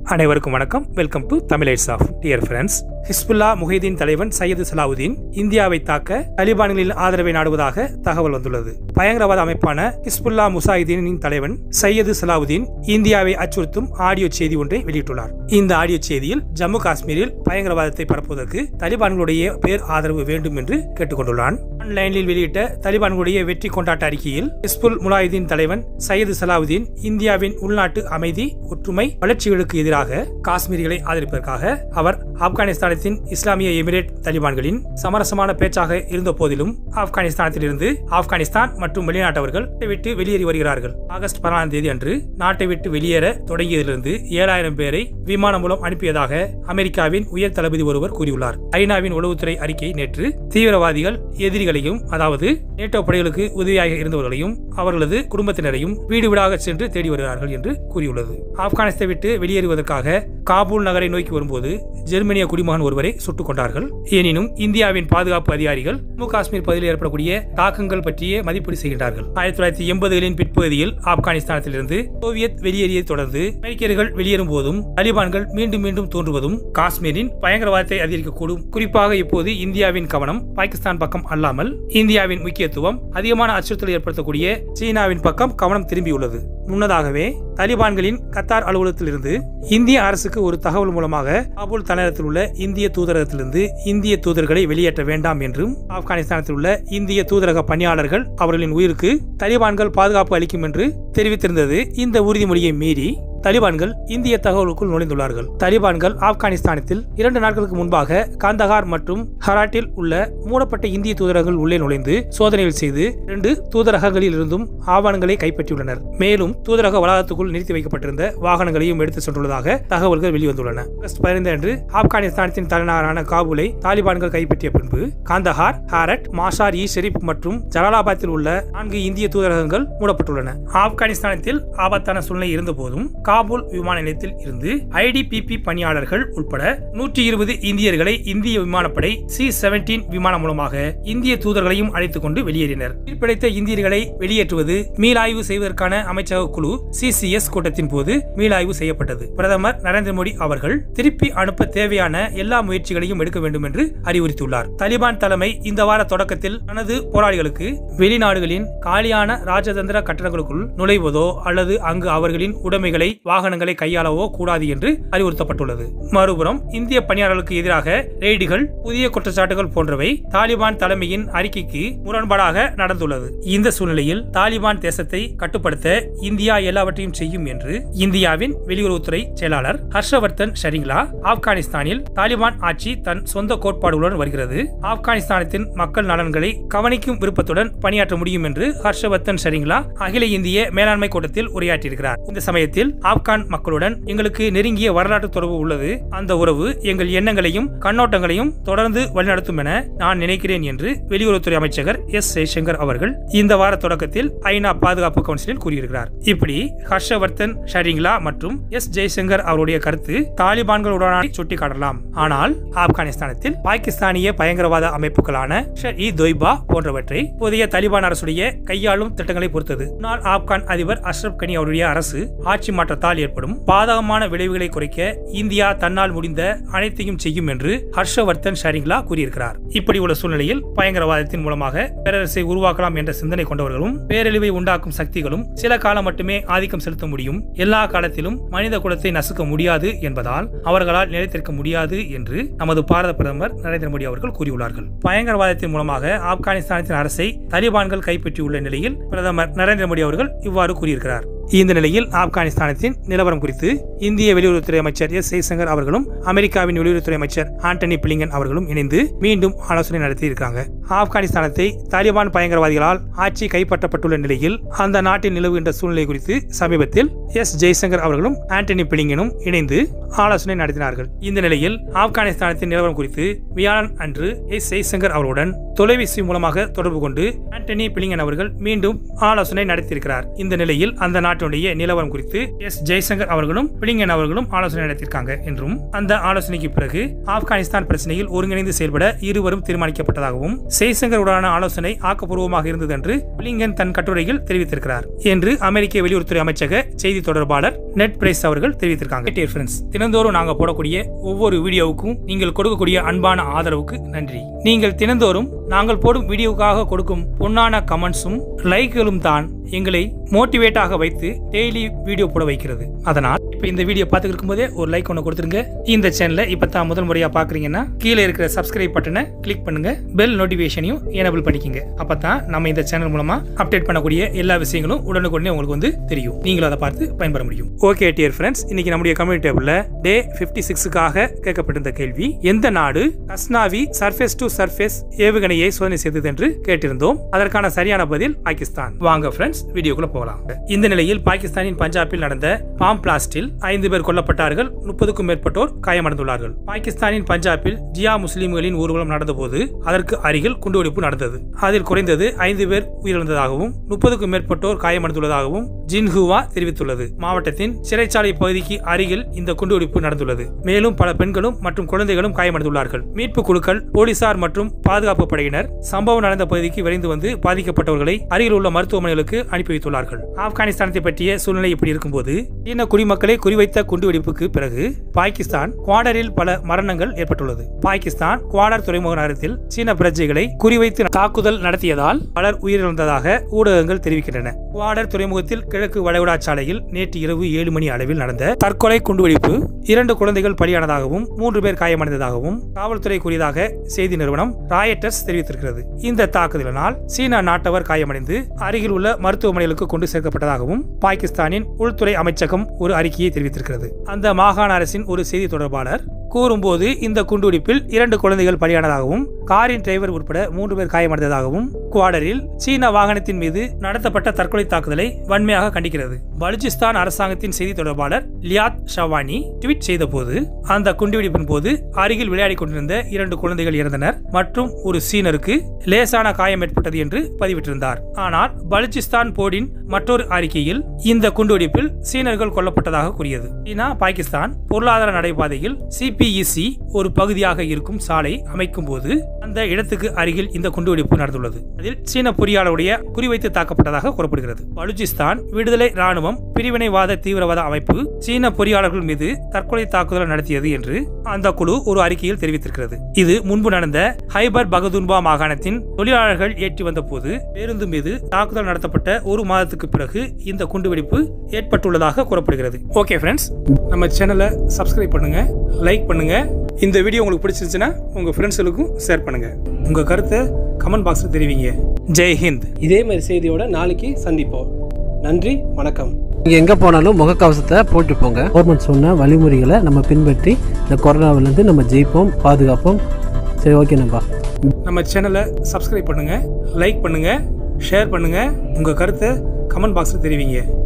அனைவருக்கும் வணக்கம் welcome to Tamil of dear friends Hizbullah Muhaideen தலைவன் சையது சலாவுதீன் இந்தியாவை தாக்க தலிபான்களின் ஆதரவை நாடுவதாக தகவல் வந்துள்ளது பயங்கரவாத அமைப்பான ஹிஸ்புல்லா முசாஹிதீனின் தலைவன் சையது சலாவுதீன் இந்தியாவை அச்சுறுத்தும் ஆடியோ செய்தி ஒன்றை வெளியிட்டுள்ளார் இந்த ஆடியோ செய்தியில் ஜம்மு காஷ்மீரில் பயங்கரவாதத்தை பரப்புவதற்கு தலிபான்களுடைய பேர் ஆதரவு வேண்டும் என்று கேட்டுக்கொண்டுள்ளான் ஆன்லைனில் வெளியிட்ட தலிபான்களுடைய வெற்றி கொண்டாட்ட அறிக்கையில் ஹிஸ்புல் முலாயுதீன் தலைவன் சையது சலாவுதீன் இந்தியாவின் உள்நாட்டு அமைதி ஒற்றுமை வளர்ச்சிகளுக்கு எதிராக காஷ்மீரிகளை ஆதரிப்பதற்காக அவர் ஆப்கானிஸ்தானத்தின் இஸ்லாமிய எமிரேட் தலிபான்களின் சமரசமான பேச்சாக இருந்த போதிலும் ஆப்கானிஸ்தானத்திலிருந்து ஆப்கானிஸ்தான் மற்றும் வெளிநாட்டவர்கள் நாட்டை விட்டு வெளியேறி வருகிறார்கள் ஆகஸ்ட் பதினாலாம் தேதி அன்று நாட்டை விட்டு வெளியேற தொடங்கியதிலிருந்து ஏழாயிரம் பேரை விமானம் மூலம் அனுப்பியதாக அமெரிக்காவின் உயர் தளபதி ஒருவர் கூறியுள்ளார் ஐநாவின் உளவுத்துறை அறிக்கை நேற்று தீவிரவாதிகள் எதிரிகளையும் அதாவது நேட்டோ படைகளுக்கு உதவியாக இருந்தவர்களையும் அவர்களது குடும்பத்தினரையும் வீடு வீடாக சென்று தேடி வருகிறார்கள் என்று கூறியுள்ளது ஆப்கானிஸ்தை விட்டு வெளியேறுவதற்காக காபூல் நகரை நோக்கி வரும்போது ஜெர்மனிய குடிமகன் ஒருவரை சுட்டுக் கொண்டார்கள் எனினும் இந்தியாவின் பாதுகாப்பு அதிகாரிகள் ஜம்மு காஷ்மீர் பகுதியில் ஏற்படக்கூடிய தாக்கங்கள் பற்றியே மதிப்பீடு செய்கின்றார்கள் ஆயிரத்தி தொள்ளாயிரத்தி எண்பதுகளின் பிற்பகுதியில் ஆப்கானிஸ்தானத்திலிருந்து சோவியத் வெளியேறியதை தொடர்ந்து அமெரிக்கர்கள் வெளியேறும் போதும் தலிபான்கள் மீண்டும் மீண்டும் தோன்றுவதும் காஷ்மீரின் பயங்கரவாதத்தை அதிகரிக்கக்கூடும் குறிப்பாக இப்போது இந்தியாவின் கவனம் பாகிஸ்தான் பக்கம் அல்லாமல் இந்தியாவின் முக்கியத்துவம் அதிகமான அச்சுறுத்தலை ஏற்படுத்தக்கூடிய சீனாவின் பக்கம் கவனம் திரும்பியுள்ளது முன்னதாகவே தலிபான்களின் கத்தார் அலுவலகத்திலிருந்து இந்திய அரசுக்கு ஒரு தகவல் மூலமாக காபூல் தலைநகரத்தில் உள்ள இந்திய தூதரகத்திலிருந்து இந்திய தூதர்களை வெளியேற்ற வேண்டாம் என்றும் ஆப்கானிஸ்தானத்தில் உள்ள இந்திய தூதரக பணியாளர்கள் அவர்களின் உயிருக்கு தலிபான்கள் பாதுகாப்பு அளிக்கும் என்று தெரிவித்திருந்தது இந்த உறுதிமொழியை மீறி தலிபான்கள் இந்திய தகவலுக்குள் நுழைந்துள்ளார்கள் தலிபான்கள் ஆப்கானிஸ்தானத்தில் இரண்டு நாட்களுக்கு முன்பாக காந்தகார் மற்றும் ஹராட்டில் உள்ள மூடப்பட்ட இந்திய தூதரகங்கள் உள்ளே நுழைந்து சோதனைகள் செய்து இரண்டு தூதரகங்களில் இருந்தும் ஆவணங்களை கைப்பற்றியுள்ளனர் மேலும் தூதரக வளாகத்துக்குள் நிறுத்தி வைக்கப்பட்டிருந்த வாகனங்களையும் எடுத்து சென்றுள்ளதாக தகவல்கள் வெளிவந்துள்ளன ஆகஸ்ட் பதினைந்து அன்று ஆப்கானிஸ்தானத்தின் தலைநகரான காபூலை தாலிபான்கள் கைப்பற்றிய பின்பு காந்தஹார் ஹாரட் மாஷார் இ ஷெரீப் மற்றும் ஜலாலாபாத்தில் உள்ள நான்கு இந்திய தூதரகங்கள் மூடப்பட்டுள்ளன ஆப்கானிஸ்தானத்தில் ஆபத்தான சூழ்நிலை இருந்தபோதும் காபூல் விமான நிலையத்தில் இருந்து ஐடிபிபி பணியாளர்கள் உட்பட நூற்றி இருபது இந்தியர்களை இந்திய விமானப்படை சி செவன்டீன் விமானம் மூலமாக இந்திய தூதர்களையும் அழைத்துக் கொண்டு வெளியேறினர் உயிர்ப்பிழைத்த இந்தியர்களை வெளியேற்றுவது மீளாய்வு செய்வதற்கான அமைச்சக குழு சிசிஎஸ் கூட்டத்தின் போது மீளாய்வு செய்யப்பட்டது பிரதமர் நரேந்திர மோடி அவர்கள் திருப்பி அனுப்ப தேவையான எல்லா முயற்சிகளையும் எடுக்க வேண்டும் என்று அறிவுறுத்தியுள்ளார் தலிபான் தலைமை இந்த வார தொடக்கத்தில் தனது போராளிகளுக்கு வெளிநாடுகளின் காலியான ராஜதந்திர கட்டடங்களுக்குள் நுழைவதோ அல்லது அங்கு அவர்களின் உடைமைகளை வாகனங்களை கையாளவோ கூடாது என்று அறிவுறுத்தப்பட்டுள்ளது மறுபுறம் இந்திய பணியாளர்களுக்கு எதிராக ரெய்டுகள் புதிய குற்றச்சாட்டுகள் போன்றவை தாலிபான் தலைமையின் அறிக்கைக்கு முரண்பாடாக நடந்துள்ளது இந்த சூழ்நிலையில் தாலிபான் தேசத்தை கட்டுப்படுத்த இந்தியா எல்லாவற்றையும் செய்யும் என்று இந்தியாவின் வெளியுறவுத்துறை செயலாளர் ஹர்ஷவர்தன் ஷரிங்லா ஆப்கானிஸ்தானில் தாலிபான் ஆட்சி தன் சொந்த கோட்பாடுகளுடன் வருகிறது ஆப்கானிஸ்தானத்தின் மக்கள் நலன்களை கவனிக்கும் விருப்பத்துடன் பணியாற்ற முடியும் என்று ஹர்ஷவர்தன் ஷரிங்லா அகில இந்திய மேலாண்மை கூட்டத்தில் உரையாற்றியிருக்கிறார் இந்த சமயத்தில் ஆப்கான் மக்களுடன் எங்களுக்கு நெருங்கிய வரலாற்று தொடர்பு உள்ளது அந்த உறவு எங்கள் எண்ணங்களையும் கண்ணோட்டங்களையும் தொடர்ந்து வழிநடத்தும் என நான் நினைக்கிறேன் என்று வெளியுறவுத்துறை அமைச்சர் எஸ் ஜெய்சங்கர் அவர்கள் இந்த வார தொடக்கத்தில் ஐநா பாதுகாப்பு கவுன்சிலில் கூறியிருக்கிறார் இப்படி ஹர்ஷவர்தன் ஷரிங்லா மற்றும் எஸ் ஜெய்சங்கர் அவருடைய கருத்து தாலிபான்களுடனான சுட்டிக்காட்டலாம் ஆனால் ஆப்கானிஸ்தானத்தில் பாகிஸ்தானிய பயங்கரவாத அமைப்புகளான இ தொய்பா போன்றவற்றை புதிய தலிபான் அரசுடைய கையாளும் திட்டங்களை பொறுத்தது முன்னாள் ஆப்கான் அதிபர் அஷ்ரப் கனி அவருடைய அரசு ஆட்சி மாற்றத்தால் ஏற்படும் பாதகமான விளைவுகளை குறைக்க இந்தியா தன்னால் முடிந்த அனைத்தையும் செய்யும் என்று ஹர்ஷவர்தன் ஷரிங்லா கூறியிருக்கிறார் இப்படி உள்ள சூழ்நிலையில் பயங்கரவாதத்தின் மூலமாக பேரரசை உருவாக்கலாம் என்ற சிந்தனை கொண்டவர்களும் பேரழிவை உண்டாக்கும் சக்திகளும் சில காலம் மட்டுமே ஆதிக்கம் செலுத்த முடியும் எல்லா காலத்திலும் மனித குலத்தை நசுக்க முடியாது என்பதால் அவர்களால் நிலைத்திருக்க முடியாது என்று நமது பாரத பிரதமர் நரேந்திர மோடி அவர்கள் கூறியுள்ளார்கள் பயங்கரவாதத்தின் மூலமாக ஆப்கானிஸ்தானத்தின் அரசை தலிபான்கள் கைப்பற்றியுள்ள நிலையில் பிரதமர் நரேந்திர மோடி அவர்கள் இவ்வாறு கூறியிருக்கிறார் இந்த நிலையில் ஆப்கானிஸ்தானத்தின் நிலவரம் குறித்து இந்திய வெளியுறவுத்துறை அமைச்சர் எஸ் ஜெய்சங்கர் அவர்களும் அமெரிக்காவின் வெளியுறவுத்துறை அமைச்சர் ஆண்டனி பிளிங்கன் அவர்களும் இணைந்து மீண்டும் ஆலோசனை நடத்தியிருக்காங்க ஆப்கானிஸ்தானத்தை தாலிபான் பயங்கரவாதிகளால் ஆட்சி கைப்பற்றப்பட்டுள்ள நிலையில் அந்த நாட்டில் நிலவுகின்ற சூழ்நிலை குறித்து சமீபத்தில் எஸ் ஜெய்சங்கர் அவர்களும் ஆண்டனி பிளிங்கனும் இணைந்து ஆலோசனை நடத்தினார்கள் இந்த நிலையில் ஆப்கானிஸ்தானத்தின் நிலவரம் குறித்து வியாழன் அன்று எஸ் ஜெய்சங்கர் அவர்களுடன் தொலைபேசி மூலமாக தொடர்பு கொண்டு ஆண்டனி பிளிங்கன் அவர்கள் மீண்டும் ஆலோசனை நடத்தியிருக்கிறார் இந்த நிலையில் அந்த நாட்டினுடைய நிலவரம் குறித்து எஸ் ஜெய்சங்கர் அவர்களும் பிளிங்கன் அவர்களும் ஆலோசனை நடத்தியிருக்காங்க என்றும் அந்த ஆலோசனைக்கு பிறகு ஆப்கானிஸ்தான் பிரச்சனையில் ஒருங்கிணைந்து செயல்பட இருவரும் தீர்மானிக்கப்பட்டதாகவும் ஜெய்சங்கருடனான ஆலோசனை ஆக்கப்பூர்வமாக இருந்தது என்று பிளிங்கன் தன் கட்டுரையில் தெரிவித்திருக்கிறார் என்று அமெரிக்க வெளியுறவுத்துறை அமைச்சக செய்தி தொடர்பாளர் நெட் பிரைஸ் அவர்கள் தெரிவித்திருக்காங்க Dear friends, தினந்தோறும் நாங்க போடக்கூடிய ஒவ்வொரு வீடியோவுக்கும் நீங்கள் கொடுக்கக்கூடிய அன்பான ஆதரவுக்கு நன்றி நீங்கள் தினந்தோறும் நாங்கள் போடும் வீடியோவுக்காக கொடுக்கும் பொன்னான கமெண்ட்ஸும் லைக்களும் தான் எங்களை மோட்டிவேட்டாக வைத்து டெய்லி வீடியோ போட வைக்கிறது அதனால் இப்போ இந்த வீடியோ பார்த்துட்டு இருக்கும்போதே ஒரு லைக் ஒன்று கொடுத்துருங்க இந்த சேனலை இப்போ தான் முதல் முறையாக பார்க்குறீங்கன்னா கீழே இருக்கிற சப்ஸ்கிரைப் பட்டனை கிளிக் பண்ணுங்க பெல் நோட்டிஃபிகேஷனையும் எனபிள் பண்ணிக்கங்க அப்போ தான் நம்ம இந்த சேனல் மூலமாக அப்டேட் பண்ணக்கூடிய எல்லா விஷயங்களும் உடனுக்குடனே உங்களுக்கு வந்து தெரியும் நீங்களும் அதை பார்த்து பயன்பெற முடியும் ஓகே டியர் ஃப்ரெண்ட்ஸ் இன்னைக்கு நம்முடைய கம்யூனிட்டி டேபிளில் டே ஃபிஃப்டி சிக்ஸுக்காக கேட்கப்பட்டிருந்த கேள்வி எந்த நாடு கஸ்னாவி சர்ஃபேஸ் டு சர்ஃபேஸ் ஏவுகணையை சோதனை செய்தது என்று கேட்டிருந்தோம் அதற்கான சரியான பதில் பாகிஸ்தான் வாங்க ஃப்ரெண்ட்ஸ் வீடியோக்குள்ள போகலாம் இந்த நிலையில் பாகிஸ்தானின் பஞ்சாபில் நடந்த பாம் பிளாஸ்டில் ஐந்து பேர் கொல்லப்பட்டார்கள் முப்பதுக்கும் மேற்பட்டோர் காயமடைந்துள்ளார்கள் பாகிஸ்தானின் பஞ்சாபில் ஜியா முஸ்லிம்களின் ஊர்வலம் நடந்தபோது அதற்கு அருகில் குண்டுவெடிப்பு நடந்தது அதில் குறைந்தது ஐந்து பேர் உயிரிழந்ததாகவும் முப்பதுக்கும் மேற்பட்டோர் காயமடைந்துள்ளதாகவும் ஜின்ஹுவா தெரிவித்துள்ளது மாவட்டத்தின் சிறைச்சாலை பகுதிக்கு அருகில் இந்த குண்டுவெடிப்பு நடந்துள்ளது மேலும் பல பெண்களும் மற்றும் குழந்தைகளும் காயமடைந்துள்ளார்கள் மீட்பு குழுக்கள் போலீசார் மற்றும் பாதுகாப்பு படையினர் சம்பவம் நடந்த பகுதிக்கு விரைந்து வந்து பாதிக்கப்பட்டவர்களை அருகில் உள்ள மருத்துவமனைகளுக்கு அனுப்பி வைத்துள்ளார்கள் ஆப்கானிஸ்தானத்தை பற்றிய சூழ்நிலை இப்படி இருக்கும்போது சீன குடிமக்களை குறிவைத்த குண்டுவெடிப்புக்கு பிறகு பாகிஸ்தான் குவாடரில் பல மரணங்கள் ஏற்பட்டுள்ளது பாகிஸ்தான் குவாடர் துறைமுக நகரத்தில் சீன பிரஜைகளை குறிவைத்து தாக்குதல் நடத்தியதால் பலர் உயிரிழந்ததாக ஊடகங்கள் தெரிவிக்கின்றன குவாடர் துறைமுகத்தில் கிழக்கு வளைகுடா சாலையில் நேற்று இரவு ஏழு மணி அளவில் நடந்த தற்கொலை குண்டுவெடிப்பு இரண்டு குழந்தைகள் பலியானதாகவும் மூன்று பேர் காயமடைந்ததாகவும் காவல்துறை கூறியதாக செய்தி நிறுவனம் ராயட்டர்ஸ் தெரிவித்திருக்கிறது இந்த தாக்குதலினால் சீன நாட்டவர் காயமடைந்து அருகில் உள்ள மருத்துவமனைகளுக்கு கொண்டு சேர்க்கப்பட்டதாகவும் பாகிஸ்தானின் உள்துறை அமைச்சகம் ஒரு அறிக்கையை தெரிவித்திருக்கிறது அந்த மாகாண அரசின் ஒரு செய்தி தொடர்பாளர் கூறும்போது இந்த குண்டுவெடிப்பில் இரண்டு குழந்தைகள் பலியானதாகவும் காரின் டிரைவர் உட்பட மூன்று பேர் காயமடைந்ததாகவும் குவாடரில் சீன வாகனத்தின் மீது நடத்தப்பட்ட தற்கொலை தாக்குதலை வன்மையாக கண்டிக்கிறது பலுச்சிஸ்தான் அரசாங்கத்தின் செய்தி தொடர்பாளர் லியாத் ஷவானி ட்வீட் செய்த போது அந்த குண்டுவெடிப்பின் போது அருகில் விளையாடிக் கொண்டிருந்த இரண்டு குழந்தைகள் இறந்தனர் மற்றும் ஒரு சீனருக்கு லேசான காயம் ஏற்பட்டது என்று பதிவிட்டிருந்தார் ஆனால் பலுச்சிஸ்தான் போர்டின் மற்றொரு அறிக்கையில் இந்த குண்டுவெடிப்பில் சீனர்கள் கொல்லப்பட்டதாக கூறியது சீனா பாகிஸ்தான் பொருளாதார நடைபாதையில் சிபிஇசி ஒரு பகுதியாக இருக்கும் சாலை அமைக்கும் போது அந்த இடத்துக்கு அருகில் இந்த குண்டுவெடிப்பு நடந்துள்ளது அதில் சீன பொறியாளருடைய குறிவைத்து தாக்கப்பட்டதாக கூறப்படுகிறது பலுச்சிஸ்தான் விடுதலை ராணுவம் பிரிவினைவாத தீவிரவாத அமைப்பு சீன பொறியாளர்கள் மீது தற்கொலை தாக்குதல் நடத்தியது என்று அந்த குழு ஒரு அறிக்கையில் தெரிவித்திருக்கிறது இது முன்பு நடந்த ஹைபர் பகதுன்பா மாகாணத்தின் தொழிலாளர்கள் ஏற்றி வந்த போது பேருந்து மீது தாக்குதல் நடத்தப்பட்ட ஒரு மாதத்துக்கு பிறகு இந்த குண்டுவெடிப்பு ஏற்பட்டுள்ளதாக கூறப்படுகிறது ஓகே ஃப்ரெண்ட்ஸ் நம்ம சேனலை சப்ஸ்கிரைப் பண்ணுங்க லைக் பண்ணுங்க இந்த வீடியோ உங்களுக்கு பிடிச்சிருந்துச்சுன்னா உங்க ஃப்ரெண்ட்ஸுகளுக்கும் ஷேர் பண்ணுங்க உங்க கருத்தை கமெண்ட் பாக்ஸில் தெரிவிங்க ஜெய் ஹிந்த் இதே மாதிரி செய்தியோட நாளைக்கு சந்திப்போம் நன்றி வணக்கம் நீங்கள் எங்கே போனாலும் முகக்கவசத்தை போட்டு போங்க கவர்மெண்ட் சொன்ன வழிமுறைகளை நம்ம பின்பற்றி இந்த கொரோனாவிலேருந்து நம்ம ஜெயிப்போம் பாதுகாப்போம் சரி ஓகே நம்பா நம்ம சேனலை சப்ஸ்கிரைப் பண்ணுங்க லைக் பண்ணுங்க ஷேர் பண்ணுங்க உங்க கருத்தை கமெண்ட் பாக்ஸில் தெரிவிங்க